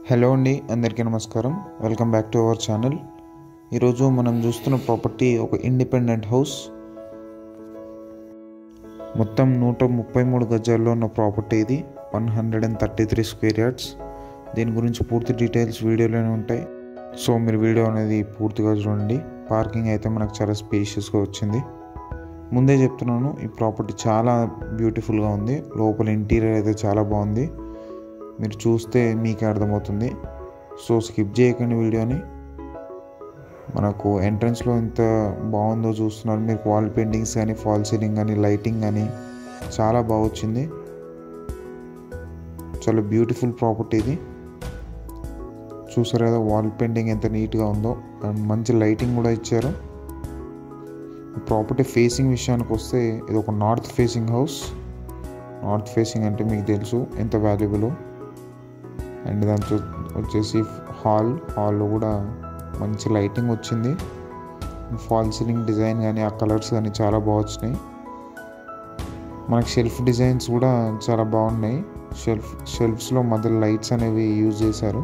hello అండి అందరికీ నమస్కారం welcome back to our channel ఈరోజు మనం చూస్తున్న ప్రాపర్టీ ఒక ఇండిపెండెంట్ హౌస్ మొత్తం నూట ముప్పై మూడు గజాల్లో ఉన్న ప్రాపర్టీ ఇది one hundred and thirty three square yards దీని గురించి పూర్తి డీటెయిల్స్ వీడియోలోనే ఉంటాయి సో మీరు వీడియో అనేది పూర్తిగా చూడండి పార్కింగ్ అయితే మనకు చాలా స్పేషియస్గా వచ్చింది ముందే చెప్తున్నాను ఈ ప్రాపర్టీ చాలా బ్యూటిఫుల్గా ఉంది లోపల ఇంటీరియర్ అయితే చాలా బాగుంది మీరు చూస్తే మీకే అర్థమవుతుంది సో స్కిప్ చేయకండి వీడియోని మనకు ఎంట్రన్స్లో ఎంత బాగుందో చూస్తున్నారు మీకు వాల్ పెయింటింగ్స్ కానీ ఫాల్ సీలింగ్ కానీ లైటింగ్ కానీ చాలా బాగా వచ్చింది చాలా బ్యూటిఫుల్ ప్రాపర్టీ ఇది చూసారు కదా వాల్ పెయింటింగ్ ఎంత నీట్గా ఉందో అండ్ మంచి లైటింగ్ కూడా ఇచ్చారు ప్రాపర్టీ ఫేసింగ్ విషయానికి వస్తే ఇది ఒక north facing house north facing అంటే మీకు తెలుసు ఎంత వాల్యుబుల్ అండ్ దాంతో వచ్చేసి హాల్ హాల్లో కూడా మంచి లైటింగ్ వచ్చింది ఫాల్ సీలింగ్ డిజైన్ కానీ ఆ కలర్స్ కానీ చాలా బాగా వచ్చినాయి మనకి షెల్ఫ్ డిజైన్స్ కూడా చాలా బాగున్నాయి షెల్ఫ్ షెల్ఫ్స్లో మధ్య లైట్స్ అనేవి యూజ్ చేశారు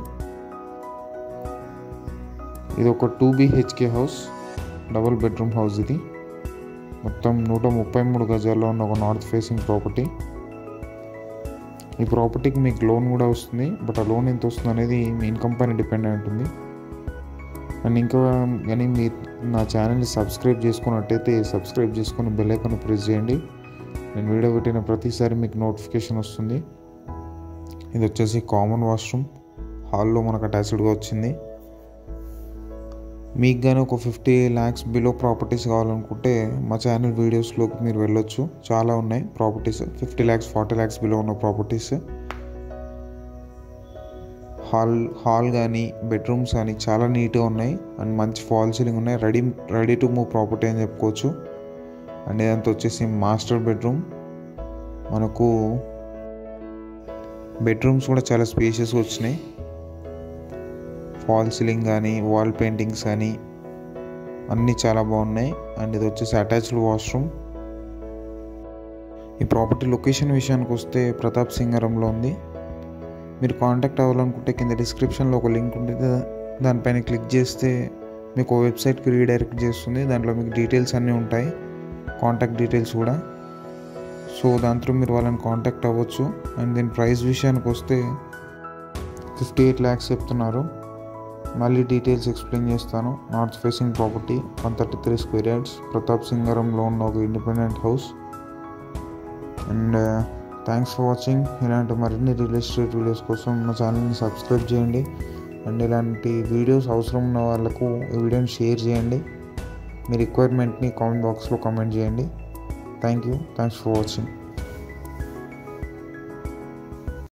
ఇది ఒక two BHK house double bedroom house ఇది మొత్తం నూట ముప్పై మూడు గజాల్లో ఉన్న ఒక నార్త్ ఫేసింగ్ ప్రాపర్టీ ఈ ప్రాపర్టీకి మీకు లోన్ కూడా వస్తుంది బట్ ఆ లోన్ ఎంత వస్తుంది అనేది మీ ఇన్కమ్ పైన డిపెండ్ అయి ఉంటుంది అండ్ ఇంకా కానీ మీరు నా ఛానల్ని సబ్స్క్రైబ్ చేసుకున్నట్టయితే సబ్స్క్రైబ్ చేసుకుని బెల్ ఐకాన్ ప్రెస్ చేయండి నేను వీడియో పెట్టిన ప్రతిసారి మీకు నోటిఫికేషన్ వస్తుంది ఇది వచ్చేసి కామన్ వాష్రూమ్ హాల్లో మనకు అటాచ్డ్గా వచ్చింది మీకు కానీ ఒక ఫిఫ్టీ ల్యాక్స్ బిలో ప్రాపర్టీస్ కావాలనుకుంటే మా ఛానల్ వీడియోస్లోకి మీరు వెళ్ళొచ్చు చాలా ఉన్నాయి properties fifty lakhs forty lakhs below ఉన్న ప్రాపర్టీస్ హాల్ హాల్ కానీ బెడ్రూమ్స్ కానీ చాలా నీట్గా ఉన్నాయి అండ్ మంచి ఫాల్ సీలింగ్ ఉన్నాయి ready ready to move property అని చెప్పుకోవచ్చు అండ్ ఇదంతా వచ్చేసి మాస్టర్ బెడ్రూమ్ మనకు బెడ్రూమ్స్ కూడా చాలా స్పేషియస్గా వచ్చినాయి ఫాల్ సీలింగ్ కానీ వాల్ పెయింటింగ్స్ కానీ అన్నీ చాలా బాగున్నాయి అండ్ ఇది వచ్చేసి అటాచ్డ్ వాష్రూమ్ ఈ ప్రాపర్టీ లొకేషన్ విషయానికి వస్తే ప్రతాప్ సింగరంలో ఉంది మీరు కాంటాక్ట్ అవ్వాలనుకుంటే కింద డిస్క్రిప్షన్లో ఒక లింక్ ఉంటుంది దానిపైన క్లిక్ చేస్తే మీకు వెబ్సైట్కి రీడైరెక్ట్ చేస్తుంది దాంట్లో మీకు డీటెయిల్స్ అన్నీ ఉంటాయి కాంటాక్ట్ డీటెయిల్స్ కూడా సో దాంట్లో మీరు వాళ్ళని కాంటాక్ట్ అవ్వచ్చు అండ్ దీని ప్రైస్ విషయానికి వస్తే ఫిఫ్టీ ఎయిట్ ల్యాక్స్ చెప్తున్నారు మళ్ళీ డీటెయిల్స్ ఎక్స్ప్లెయిన్ చేస్తాను north facing property one thirty three square yards Pratap సింగరంలో ఉన్న ఒక independent house and thanks for watching ఇలాంటి మరిన్ని రియల్ ఎస్టేట్ వీడియోస్ కోసం మా ఛానల్ని సబ్స్క్రైబ్ చేయండి అండ్ ఇలాంటి వీడియోస్ అవసరం ఉన్న వాళ్ళకు ఈ వీడియోని షేర్ చేయండి మీ రిక్వైర్మెంట్ని కామెంట్ బాక్స్లో కామెంట్ చేయండి thank you thanks for watching